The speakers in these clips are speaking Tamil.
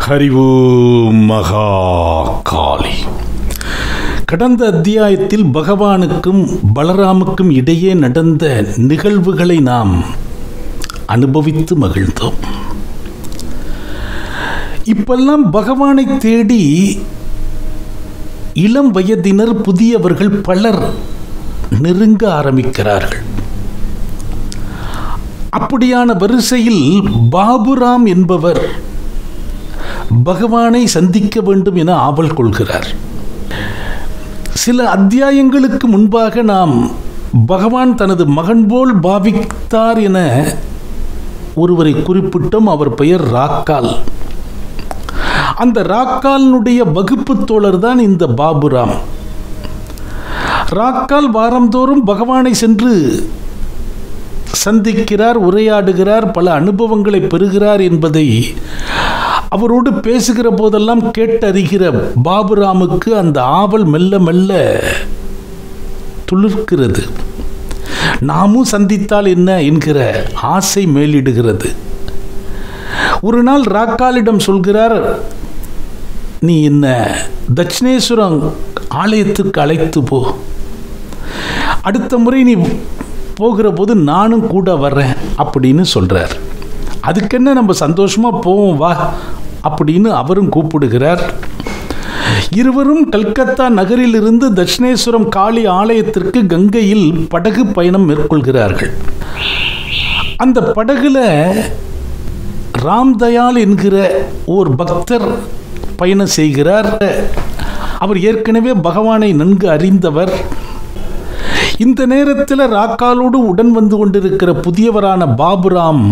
ஹரிவு மகா காளி கடந்த அத்தியாயத்தில் பகவானுக்கும் பலராமுக்கும் இடையே நடந்த நிகழ்வுகளை நாம் அனுபவித்து மகிழ்ந்தோம் இப்பெல்லாம் பகவானை தேடி இளம் வயதினர் புதியவர்கள் பலர் நெருங்க ஆரம்பிக்கிறார்கள் அப்படியான வரிசையில் பாபுராம் என்பவர் பகவானை சந்திக்க வேண்டும் என ஆவல் கொள்கிறார் சில அத்தியாயங்களுக்கு முன்பாக நாம் பகவான் தனது மகன் போல் பாவித்தார் என ஒருவரை குறிப்பிட்டோம் அவர் பெயர் ராக்கால் அந்த ராக்காலினுடைய வகுப்பு தோழர் தான் இந்த பாபுராம் ராக்கால் வாரந்தோறும் பகவானை சென்று சந்திக்கிறார் உரையாடுகிறார் பல அனுபவங்களை பெறுகிறார் என்பதை அவரோடு பேசுகிற போதெல்லாம் கேட்டறிகிற பாபுராமுக்கு அந்த ஆவல் மெல்ல மெல்ல துளிர்க்கிறது நாமும் சந்தித்தால் என்ன என்கிற ஆசை மேலிடுகிறது ஒரு நாள் ராக்காலிடம் சொல்கிறார் நீ என்ன தட்சிணேஸ்வரம் ஆலயத்துக்கு அழைத்து போ அடுத்த முறை நீ போகிற போது நானும் கூட வர்றேன் அப்படின்னு சொல்கிறார் அதுக்கென்ன நம்ம சந்தோஷமாக போவோம் வா அப்படின்னு அவரும் கூப்பிடுகிறார் இருவரும் கல்கத்தா நகரிலிருந்து தட்சிணேஸ்வரம் காளி ஆலயத்திற்கு கங்கையில் படகு பயணம் மேற்கொள்கிறார்கள் அந்த படகுல ராம்தயாள் என்கிற ஓர் பக்தர் பயணம் செய்கிறார் அவர் ஏற்கனவே பகவானை நன்கு அறிந்தவர் இந்த நேரத்தில் ராக்காலோடு உடன் வந்து கொண்டிருக்கிற புதியவரான பாபுராம்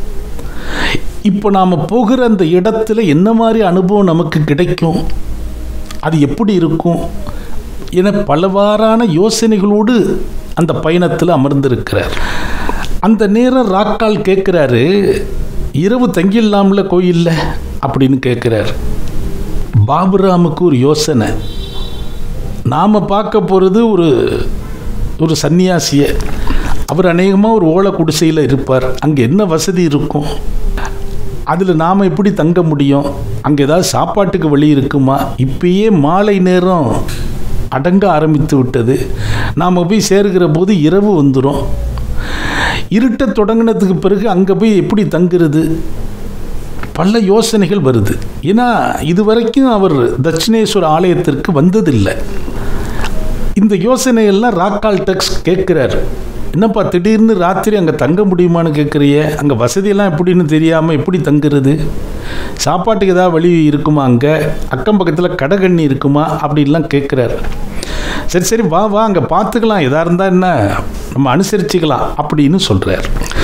இப்போ நாம் போகிற அந்த இடத்துல என்ன மாதிரி அனுபவம் நமக்கு கிடைக்கும் அது எப்படி இருக்கும் என பலவாறான யோசனைகளோடு அந்த பயணத்தில் அமர்ந்திருக்கிறார் அந்த நேரம் ராக்கால் கேட்குறாரு இரவு தங்கிடலாம்ல கோயிலில் அப்படின்னு கேட்குறார் பாபுராமுக்கு ஒரு யோசனை நாம் பார்க்க போகிறது ஒரு ஒரு சன்னியாசியை அவர் அநேகமாக ஒரு ஓலை குடிசையில் இருப்பார் அங்கே என்ன வசதி இருக்கும் அதில் நாம் எப்படி தங்க முடியும் அங்கே ஏதாவது சாப்பாட்டுக்கு வழி இருக்குமா இப்பயே மாலை நேரம் அடங்க ஆரம்பித்து விட்டது நாம் போய் சேர்கிற போது இரவு வந்துடும் இருட்ட தொடங்கினதுக்கு பிறகு அங்கே போய் எப்படி தங்குறது பல யோசனைகள் வருது ஏன்னா இதுவரைக்கும் அவர் தட்சிணேஸ்வர ஆலயத்திற்கு வந்ததில்லை இந்த யோசனையெல்லாம் ராக்கால் டெக்ஸ் கேட்குறாரு என்னப்பா திடீர்னு ராத்திரி அங்கே தங்க முடியுமான்னு கேட்குறிய அங்கே வசதியெல்லாம் எப்படின்னு தெரியாமல் எப்படி தங்குறது சாப்பாட்டுக்கு ஏதாவது வழி இருக்குமா அங்கே அக்கம் பக்கத்தில் கடகண்ணி இருக்குமா அப்படின்லாம் கேட்குறாரு சரி சரி வா வா அங்கே பார்த்துக்கலாம் எதாக இருந்தால் என்ன நம்ம அனுசரிச்சுக்கலாம் அப்படின்னு சொல்கிறார்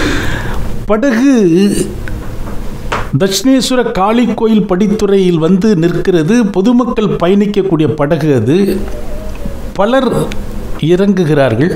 படகு தட்சிணேஸ்வர காளி கோயில் படித்துறையில் வந்து நிற்கிறது பொதுமக்கள் பயணிக்கக்கூடிய படகு அது பலர் இறங்குகிறார்கள்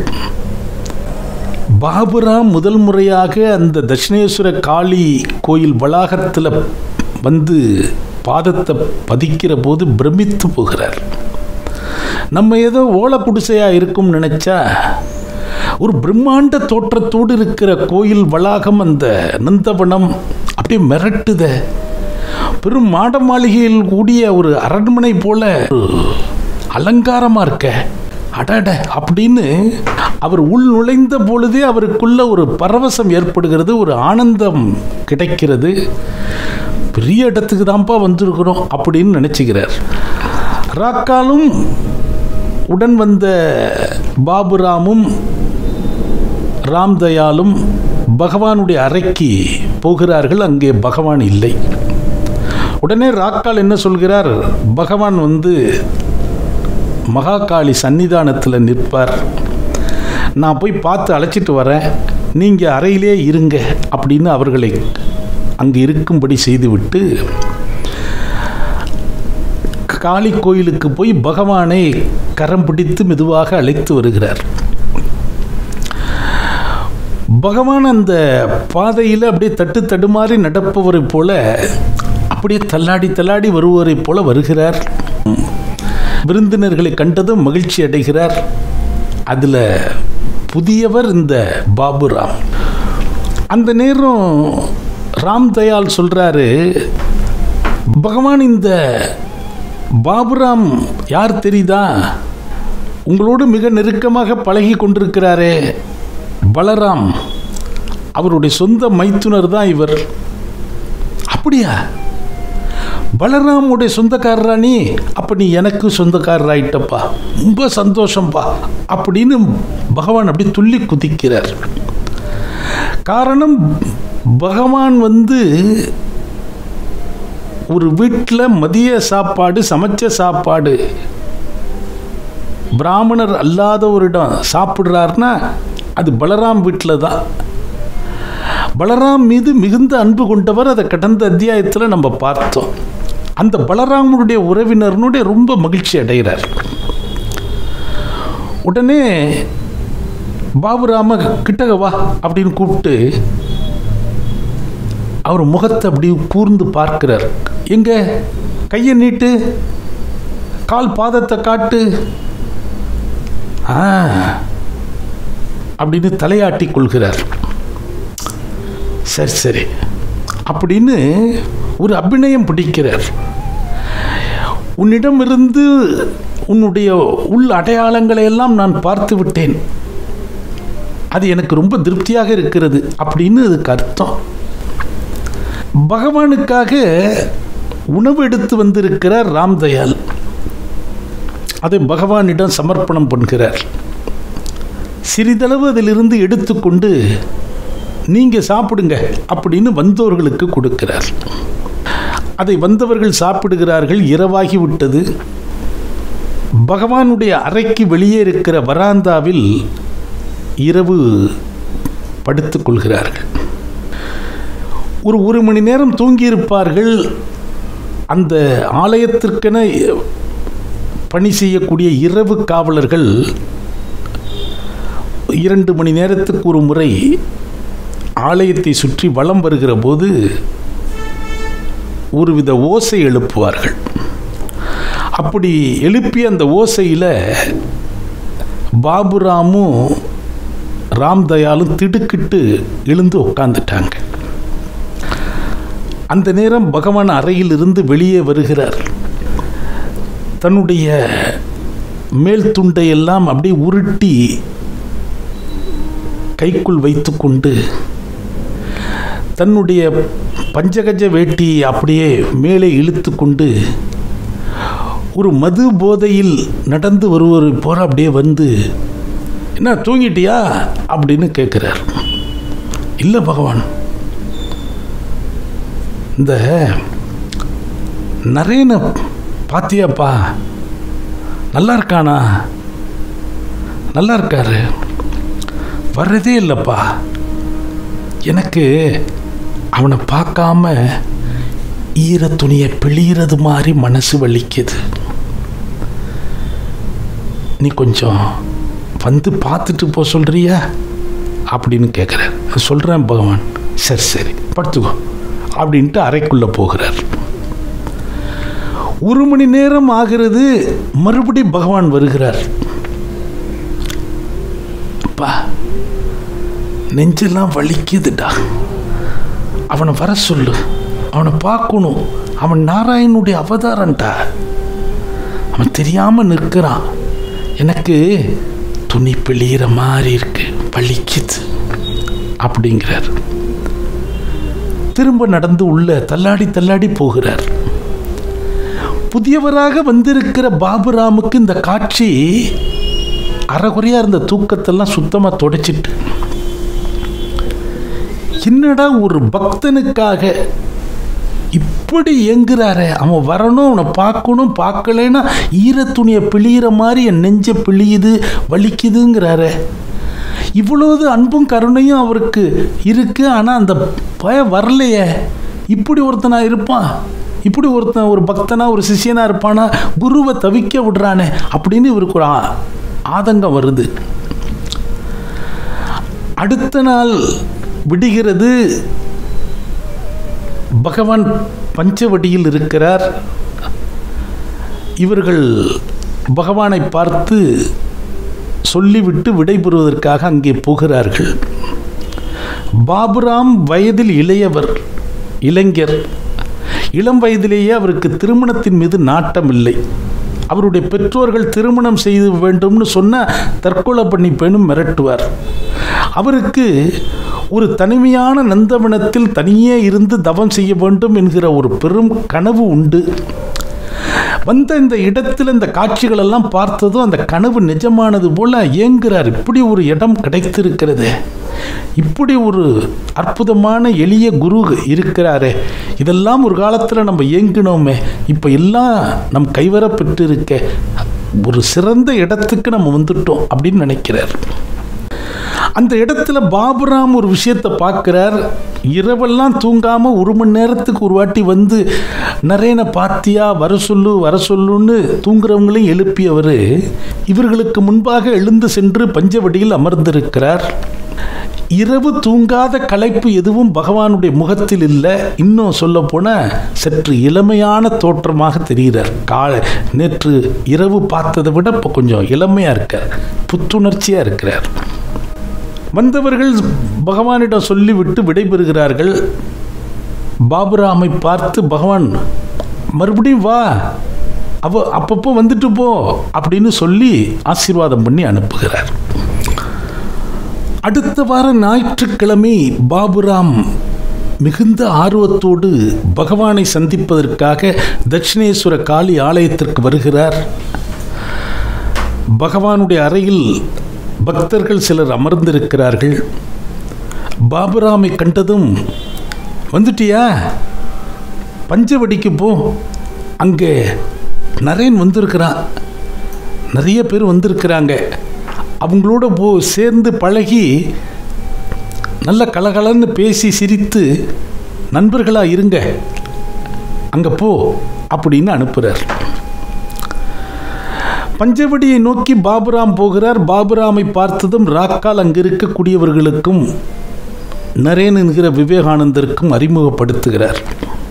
பாபுராம் முதல் முறையாக அந்த தட்சிணேஸ்வர காளி கோயில் வளாகத்தில் வந்து பாதத்தை பதிக்கிற போது பிரமித்து போகிறார் நம்ம ஏதோ ஓலை குடிசையாக இருக்கும் நினச்சா ஒரு பிரம்மாண்ட தோற்றத்தோடு இருக்கிற கோயில் வளாகம் அந்த நந்தவனம் அப்படியே மிரட்டுத பெரும் மாட மாளிகையில் கூடிய ஒரு அரண்மனை போல அலங்காரமாக இருக்க அடட அப்படின்னு அவர் உள் நுழைந்த பொழுதே அவருக்குள்ள ஒரு பரவசம் ஏற்படுகிறது ஒரு ஆனந்தம் கிடைக்கிறது பெரிய இடத்துக்கு தான்ப்பா வந்திருக்கிறோம் அப்படின்னு நினச்சிக்கிறார் ராக்காலும் உடன் வந்த பாபுராமும் ராம்தயாலும் பகவானுடைய அறைக்கு போகிறார்கள் அங்கே பகவான் இல்லை உடனே ராக்கால் என்ன சொல்கிறார் பகவான் வந்து மகாகாளி சன்னிதானத்தில் நிற்பார் நான் போய் பார்த்து அழைச்சிட்டு வரேன் நீங்கள் அறையிலே இருங்க அப்படின்னு அவர்களை அங்கு இருக்கும்படி செய்துவிட்டு காளி கோயிலுக்கு போய் பகவானை கரம் பிடித்து மெதுவாக அழைத்து வருகிறார் பகவான் அந்த பாதையில் அப்படியே தட்டு தடுமாறி நடப்பவரை போல அப்படியே தள்ளாடி தள்ளாடி வருவரை போல வருகிறார் விருந்தினர்களை கண்டதும் மகிழ்ச்சி அடைகிறார் அதில் புதியவர் இந்த பாபுராம் அந்த நேரம் ராம் தயாள் சொல்கிறாரு பகவான் இந்த பாபுராம் யார் தெரியுதா உங்களோடு மிக நெருக்கமாக பழகி கொண்டிருக்கிறாரே பலராம் அவருடைய சொந்த மைத்துனர் தான் இவர் அப்படியா பலராமுடைய சொந்தக்காரரா நீ அப்போ நீ எனக்கு சொந்தக்காரராயிட்டப்பா ரொம்ப சந்தோஷம்பா அப்படின்னு பகவான் அப்படி துள்ளி குதிக்கிறார் காரணம் பகவான் வந்து ஒரு வீட்டில் மதிய சாப்பாடு சமைச்ச சாப்பாடு பிராமணர் அல்லாதவரிடம் சாப்பிட்றாருன்னா அது பலராம் வீட்டில் தான் பலராம் மீது மிகுந்த அன்பு கொண்டவர் அதை கடந்த அத்தியாயத்தில் நம்ம பார்த்தோம் அந்த பலராமனுடைய உறவினர்னுடைய ரொம்ப மகிழ்ச்சி அடைகிறார் உடனே பாபுராம கிட்டக வா அப்படின்னு கூப்பிட்டு அவர் முகத்தை அப்படி கூர்ந்து பார்க்கிறார் எங்க கையை நீட்டு கால் பாதத்தை காட்டு ஆ அப்படின்னு தலையாட்டி கொள்கிறார் சரி சரி அப்படின்னு ஒரு அபிநயம் பிடிக்கிறார் உன்னிடமிருந்து உன்னுடைய உள் அடையாளங்களை எல்லாம் நான் பார்த்து விட்டேன் அது எனக்கு ரொம்ப திருப்தியாக இருக்கிறது அப்படின்னு அதுக்கு அர்த்தம் பகவானுக்காக உணவு எடுத்து வந்திருக்கிறார் ராம்தயால் அதை பகவானிடம் சமர்ப்பணம் பண்ணுகிறார் சிறிதளவு அதிலிருந்து எடுத்துக்கொண்டு நீங்கள் சாப்பிடுங்க அப்படின்னு வந்தவர்களுக்கு கொடுக்கிறார் அதை வந்தவர்கள் சாப்பிடுகிறார்கள் இரவாகி விட்டது பகவானுடைய அறைக்கு வெளியே இருக்கிற வராந்தாவில் இரவு படுத்துக் கொள்கிறார்கள் ஒரு ஒரு மணி நேரம் தூங்கியிருப்பார்கள் அந்த ஆலயத்திற்கென பணி செய்யக்கூடிய இரவு காவலர்கள் இரண்டு மணி நேரத்துக்கு ஒரு முறை ஆலயத்தை சுற்றி வலம் வருகிற போது ஒருவித ஓசை எழுப்புவார்கள் அப்படி எழுப்பிய அந்த ஓசையில் பாபுராமும் ராம்தயாலும் திடுக்கிட்டு எழுந்து உட்காந்துட்டாங்க அந்த நேரம் பகவான் அறையிலிருந்து வெளியே வருகிறார் தன்னுடைய மேல் துண்டை எல்லாம் அப்படியே உருட்டி கைக்குள் வைத்துக்கொண்டு தன்னுடைய பஞ்சகஜ வேட்டி அப்படியே மேலே இழுத்து கொண்டு ஒரு மது போதையில் நடந்து வருவர் போற அப்படியே வந்து என்ன தூங்கிட்டியா அப்படின்னு கேட்குறார் இல்லை பகவான் இந்த நரேன பாத்தியாப்பா நல்லா இருக்கானா நல்லா இருக்காரு வர்றதே இல்லைப்பா எனக்கு அவனை பார்க்காம ஈர துணியை பிழிகிறது மாதிரி மனசு வலிக்குது நீ கொஞ்சம் வந்து பார்த்துட்டு போ சொல்கிறியா அப்படின்னு கேட்குறார் சொல்கிறேன் பகவான் சரி சரி படுத்துக்கோ அப்படின்ட்டு அறைக்குள்ளே போகிறார் ஒரு மணி நேரம் ஆகிறது மறுபடி பகவான் வருகிறார் அப்பா நெஞ்செல்லாம் வலிக்குதுடா அவனை வர சொல்லு அவனை பார்க்கணும் அவன் நாராயணனுடைய அவதாரம்டா அவன் தெரியாமல் நிற்கிறான் எனக்கு துணி பிழிகிற மாதிரி இருக்கு வலிக்குது அப்படிங்கிறார் திரும்ப நடந்து உள்ள தள்ளாடி தள்ளாடி போகிறார் புதியவராக வந்திருக்கிற பாபுராமுக்கு இந்த காட்சி அறகுறையாக இருந்த தூக்கத்தெல்லாம் சுத்தமாக தொடச்சிட்டு என்னடா ஒரு பக்தனுக்காக இப்படி எங்குறாரே அவன் வரணும் அவனை பார்க்கணும் பார்க்கலைன்னா ஈர துணியை பிழியிற மாதிரி என் நெஞ்ச பிழியுது வலிக்குதுங்கிறாரே இவ்வளவு அன்பும் கருணையும் அவருக்கு இருக்கு ஆனால் அந்த பய வரலையே இப்படி ஒருத்தனா இருப்பான் இப்படி ஒருத்தன் ஒரு பக்தனா ஒரு சிஷியனா இருப்பானா குருவை தவிக்க விடுறானே அப்படின்னு இவருக்கு ஒரு ஆ- ஆதங்கம் வருது அடுத்த நாள் விடுகிறது பகவான் பஞ்சவடியில் இருக்கிறார் இவர்கள் பகவானை பார்த்து சொல்லிவிட்டு விடைபெறுவதற்காக அங்கே போகிறார்கள் பாபுராம் வயதில் இளையவர் இளைஞர் இளம் வயதிலேயே அவருக்கு திருமணத்தின் மீது நாட்டம் இல்லை அவருடைய பெற்றோர்கள் திருமணம் செய்து வேண்டும்னு சொன்னால் தற்கொலை பண்ணிப்பேனும் மிரட்டுவார் அவருக்கு ஒரு தனிமையான நந்தவனத்தில் தனியே இருந்து தவம் செய்ய வேண்டும் என்கிற ஒரு பெரும் கனவு உண்டு வந்த இந்த இடத்துல இந்த காட்சிகள் எல்லாம் பார்த்ததும் அந்த கனவு நிஜமானது போல ஏங்குறார் இப்படி ஒரு இடம் கிடைத்திருக்கிறது இப்படி ஒரு அற்புதமான எளிய குரு இருக்கிறாரே இதெல்லாம் ஒரு காலத்தில் நம்ம ஏங்கினோமே இப்போ எல்லாம் நம் கைவரப்பட்டு இருக்க ஒரு சிறந்த இடத்துக்கு நம்ம வந்துட்டோம் அப்படின்னு நினைக்கிறார் அந்த இடத்துல பாபுராம் ஒரு விஷயத்தை பார்க்குறார் இரவெல்லாம் தூங்காமல் ஒரு மணி நேரத்துக்கு ஒரு வாட்டி வந்து நரேனை பாத்தியா வர சொல்லு வர சொல்லுன்னு தூங்குறவங்களையும் எழுப்பியவர் இவர்களுக்கு முன்பாக எழுந்து சென்று பஞ்சவடியில் அமர்ந்திருக்கிறார் இரவு தூங்காத களைப்பு எதுவும் பகவானுடைய முகத்தில் இல்லை இன்னும் சொல்ல போனால் சற்று இளமையான தோற்றமாக தெரிகிறார் கால நேற்று இரவு பார்த்ததை விட இப்போ கொஞ்சம் இளமையாக இருக்கார் புத்துணர்ச்சியாக இருக்கிறார் வந்தவர்கள் பகவானிடம் சொல்லிவிட்டு விடைபெறுகிறார்கள் பாபுராமை பார்த்து பகவான் மறுபடியும் வா அவ அப்பப்போ வந்துட்டு போ அப்படின்னு சொல்லி ஆசீர்வாதம் பண்ணி அனுப்புகிறார் அடுத்த வார ஞாயிற்றுக்கிழமை பாபுராம் மிகுந்த ஆர்வத்தோடு பகவானை சந்திப்பதற்காக தட்சிணேஸ்வர காளி ஆலயத்திற்கு வருகிறார் பகவானுடைய அறையில் பக்தர்கள் சிலர் அமர்ந்திருக்கிறார்கள் பாபுராமை கண்டதும் வந்துட்டியா பஞ்சவடிக்கு போ அங்கே நரேன் வந்திருக்கிறான் நிறைய பேர் வந்திருக்கிறாங்க அவங்களோட போ சேர்ந்து பழகி நல்ல கலகலன்னு பேசி சிரித்து நண்பர்களாக இருங்க அங்கே போ அப்படின்னு அனுப்புகிறார் பஞ்சவடியை நோக்கி பாபுராம் போகிறார் பாபுராமை பார்த்ததும் ராக்கால் அங்கு இருக்கக்கூடியவர்களுக்கும் நரேன் என்கிற விவேகானந்தருக்கும் அறிமுகப்படுத்துகிறார்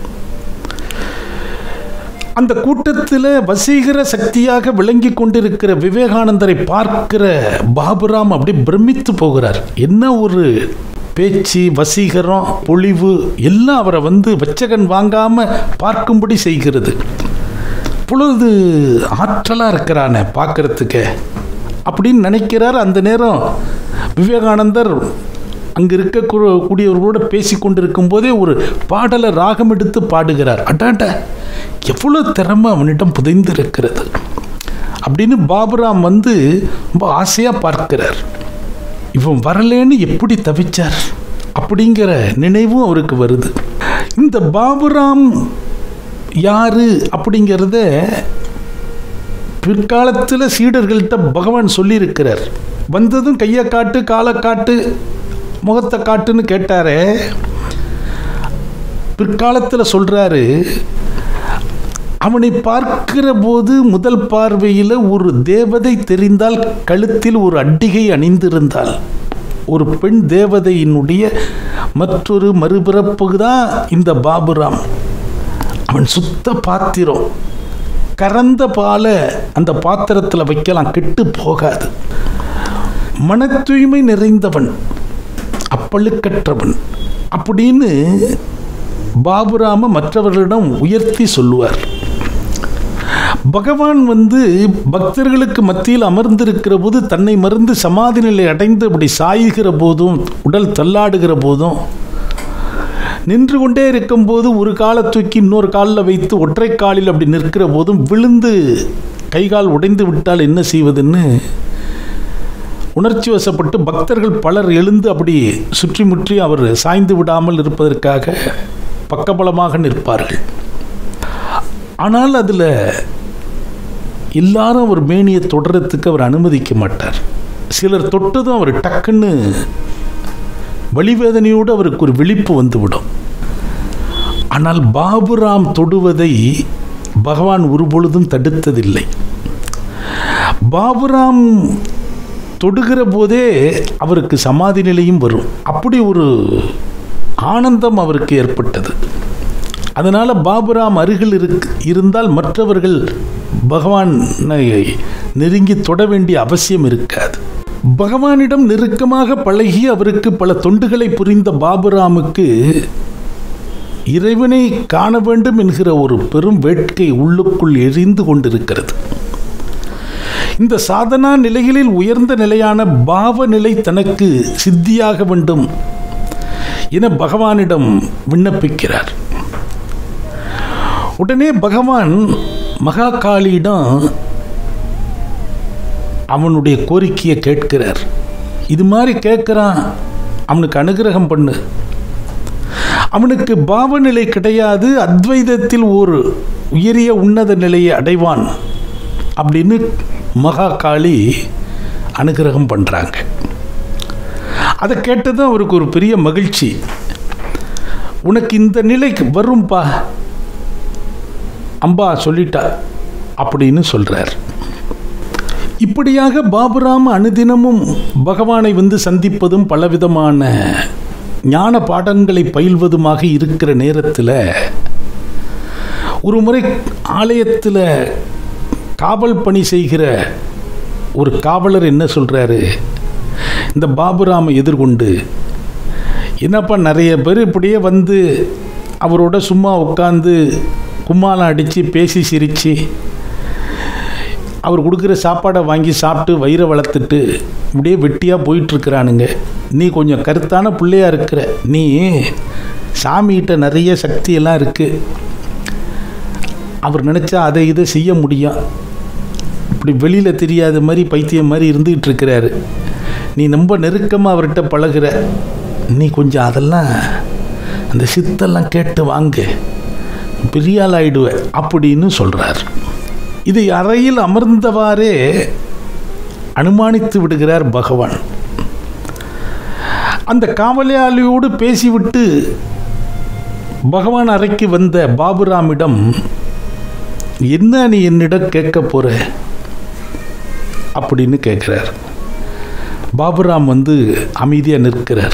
அந்த கூட்டத்தில் வசீகர சக்தியாக விளங்கி கொண்டிருக்கிற விவேகானந்தரை பார்க்கிற பாபுராம் அப்படி பிரமித்து போகிறார் என்ன ஒரு பேச்சு வசீகரம் பொழிவு எல்லாம் அவரை வந்து வச்சகன் வாங்காம பார்க்கும்படி செய்கிறது பொழுது ஆற்றலாக இருக்கிறானே பார்க்கறதுக்கு அப்படின்னு நினைக்கிறார் அந்த நேரம் விவேகானந்தர் அங்கே இருக்கக்கூடியவர்களோட பேசி கொண்டிருக்கும் போதே ஒரு பாடலை ராகம் எடுத்து பாடுகிறார் அட்டாட்ட எவ்வளோ திறமை அவனிடம் புதைந்து இருக்கிறது அப்படின்னு பாபுராம் வந்து ரொம்ப ஆசையாக பார்க்கிறார் இவன் வரலேன்னு எப்படி தவிச்சார் அப்படிங்கிற நினைவும் அவருக்கு வருது இந்த பாபுராம் யாரு அப்படிங்கிறத பிற்காலத்தில் சீடர்கள்ட்ட பகவான் சொல்லியிருக்கிறார் வந்ததும் கையை காட்டு காலை காட்டு முகத்தை காட்டுன்னு கேட்டாரே பிற்காலத்தில் சொல்கிறாரு அவனை பார்க்கிற போது முதல் பார்வையில் ஒரு தேவதை தெரிந்தால் கழுத்தில் ஒரு அட்டிகை அணிந்திருந்தால் ஒரு பெண் தேவதையினுடைய மற்றொரு மறுபிறப்பு தான் இந்த பாபுராம் அவன் சுத்த பாத்திரம் கறந்த பாலை அந்த பாத்திரத்தில் வைக்கலாம் கெட்டு போகாது மன தூய்மை நிறைந்தவன் அப்பழுக்கற்றவன் அப்படின்னு பாபுராம மற்றவர்களிடம் உயர்த்தி சொல்லுவார் பகவான் வந்து பக்தர்களுக்கு மத்தியில் அமர்ந்திருக்கிற போது தன்னை மறந்து சமாதி நிலை அடைந்து அப்படி சாய்கிற போதும் உடல் தள்ளாடுகிற போதும் நின்று கொண்டே இருக்கும்போது ஒரு காலை தூக்கி இன்னொரு காலில் வைத்து ஒற்றை காலில் அப்படி நிற்கிற போதும் விழுந்து கைகால் உடைந்து விட்டால் என்ன செய்வதுன்னு உணர்ச்சி வசப்பட்டு பக்தர்கள் பலர் எழுந்து அப்படி சுற்றி முற்றி அவர் சாய்ந்து விடாமல் இருப்பதற்காக பக்கபலமாக நிற்பார்கள் ஆனால் அதில் எல்லாரும் அவர் மேனியை தொடரத்துக்கு அவர் அனுமதிக்க மாட்டார் சிலர் தொட்டதும் அவர் டக்குன்னு வழிவேதனையோடு அவருக்கு ஒரு விழிப்பு வந்துவிடும் ஆனால் பாபுராம் தொடுவதை பகவான் ஒருபொழுதும் தடுத்ததில்லை பாபுராம் தொடுகிற போதே அவருக்கு சமாதி நிலையும் வரும் அப்படி ஒரு ஆனந்தம் அவருக்கு ஏற்பட்டது அதனால் பாபுராம் அருகில் இருக்கு இருந்தால் மற்றவர்கள் பகவானை நெருங்கி தொட வேண்டிய அவசியம் இருக்காது பகவானிடம் நெருக்கமாக பழகி அவருக்கு பல தொண்டுகளை புரிந்த பாபுராமுக்கு இறைவனை காண வேண்டும் என்கிற ஒரு பெரும் வேட்கை உள்ளுக்குள் எரிந்து கொண்டிருக்கிறது இந்த சாதனா நிலைகளில் உயர்ந்த நிலையான பாவ நிலை தனக்கு சித்தியாக வேண்டும் என பகவானிடம் விண்ணப்பிக்கிறார் உடனே பகவான் மகாகாளியிடம் அவனுடைய கோரிக்கையை கேட்கிறார் இது மாதிரி கேட்குறான் அவனுக்கு அனுகிரகம் பண்ணு அவனுக்கு பாவநிலை கிடையாது அத்வைதத்தில் ஒரு உயரிய உன்னத நிலையை அடைவான் அப்படின்னு மகாகாளி அனுகிரகம் பண்ணுறாங்க அதை கேட்டதும் அவருக்கு ஒரு பெரிய மகிழ்ச்சி உனக்கு இந்த நிலைக்கு வரும்பா அம்பா சொல்லிட்டா அப்படின்னு சொல்கிறார் இப்படியாக பாபுராம் அனுதினமும் பகவானை வந்து சந்திப்பதும் பலவிதமான ஞான பாடங்களை பயில்வதுமாக இருக்கிற நேரத்தில் ஒரு முறை ஆலயத்தில் காவல் பணி செய்கிற ஒரு காவலர் என்ன சொல்கிறாரு இந்த பாபுராமை எதிர்கொண்டு என்னப்பா நிறைய பேர் இப்படியே வந்து அவரோட சும்மா உட்காந்து கும்மாலம் அடித்து பேசி சிரித்து அவர் கொடுக்குற சாப்பாடை வாங்கி சாப்பிட்டு வயிறை வளர்த்துட்டு இப்படியே வெட்டியாக போயிட்டுருக்கிறானுங்க நீ கொஞ்சம் கருத்தான பிள்ளையாக இருக்கிற நீ சாமிகிட்ட நிறைய சக்தியெல்லாம் இருக்குது அவர் நினச்சா அதை இதை செய்ய முடியும் இப்படி வெளியில் தெரியாத மாதிரி பைத்தியம் மாதிரி இருந்துகிட்டு இருக்கிறாரு நீ ரொம்ப நெருக்கமாக அவர்கிட்ட பழகுற நீ கொஞ்சம் அதெல்லாம் அந்த சித்தெல்லாம் கேட்டு வாங்க பெரிய ஆள் ஆயிடுவ அப்படின்னு சொல்கிறார் இதை அறையில் அமர்ந்தவாறே அனுமானித்து விடுகிறார் பகவான் அந்த காவலாளியோடு பேசிவிட்டு பகவான் அறைக்கு வந்த பாபுராமிடம் என்ன நீ என்னிடம் கேட்க போற அப்படின்னு கேட்குறார் பாபுராம் வந்து அமைதியாக நிற்கிறார்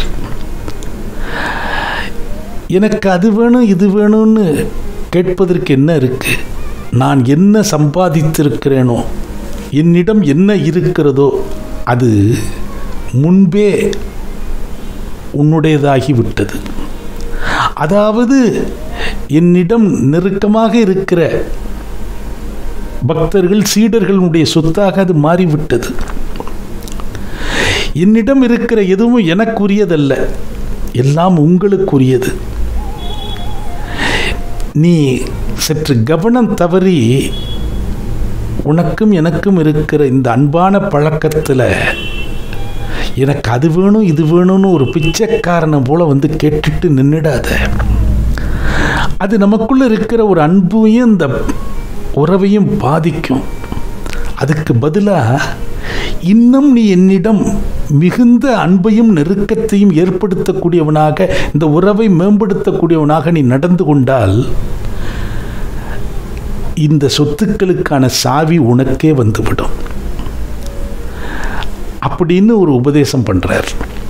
எனக்கு அது வேணும் இது வேணும்னு கேட்பதற்கு என்ன இருக்கு நான் என்ன சம்பாதித்திருக்கிறேனோ என்னிடம் என்ன இருக்கிறதோ அது முன்பே உன்னுடையதாகி விட்டது அதாவது என்னிடம் நெருக்கமாக இருக்கிற பக்தர்கள் சீடர்களுடைய சொத்தாக அது மாறிவிட்டது என்னிடம் இருக்கிற எதுவும் எனக்குரியதல்ல எல்லாம் உங்களுக்குரியது நீ சற்று கவனம் தவறி உனக்கும் எனக்கும் இருக்கிற இந்த அன்பான பழக்கத்தில் எனக்கு அது வேணும் இது வேணும்னு ஒரு பிச்சைக்காரனை போல வந்து கேட்டுட்டு நின்றுடாத அது நமக்குள்ள இருக்கிற ஒரு அன்பையும் இந்த உறவையும் பாதிக்கும் அதுக்கு பதிலாக இன்னும் நீ என்னிடம் மிகுந்த அன்பையும் நெருக்கத்தையும் ஏற்படுத்தக்கூடியவனாக இந்த உறவை மேம்படுத்தக்கூடியவனாக நீ நடந்து கொண்டால் இந்த சொத்துக்களுக்கான சாவி உனக்கே வந்துவிடும் அப்படின்னு ஒரு உபதேசம் பண்றார்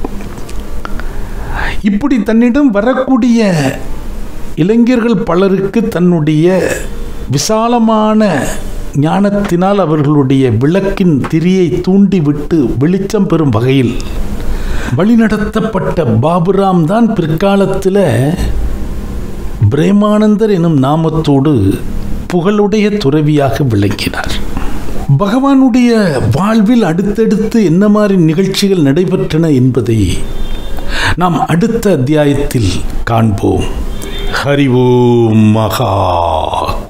இப்படி தன்னிடம் வரக்கூடிய இளைஞர்கள் பலருக்கு தன்னுடைய விசாலமான ஞானத்தினால் அவர்களுடைய விளக்கின் திரியை தூண்டிவிட்டு வெளிச்சம் பெறும் வகையில் வழிநடத்தப்பட்ட பாபுராம் தான் பிற்காலத்தில் பிரேமானந்தர் எனும் நாமத்தோடு புகழுடைய துறவியாக விளங்கினார் பகவானுடைய வாழ்வில் அடுத்தடுத்து என்ன மாதிரி நிகழ்ச்சிகள் நடைபெற்றன என்பதை நாம் அடுத்த அத்தியாயத்தில் காண்போம் ஹரி ஓம் மகா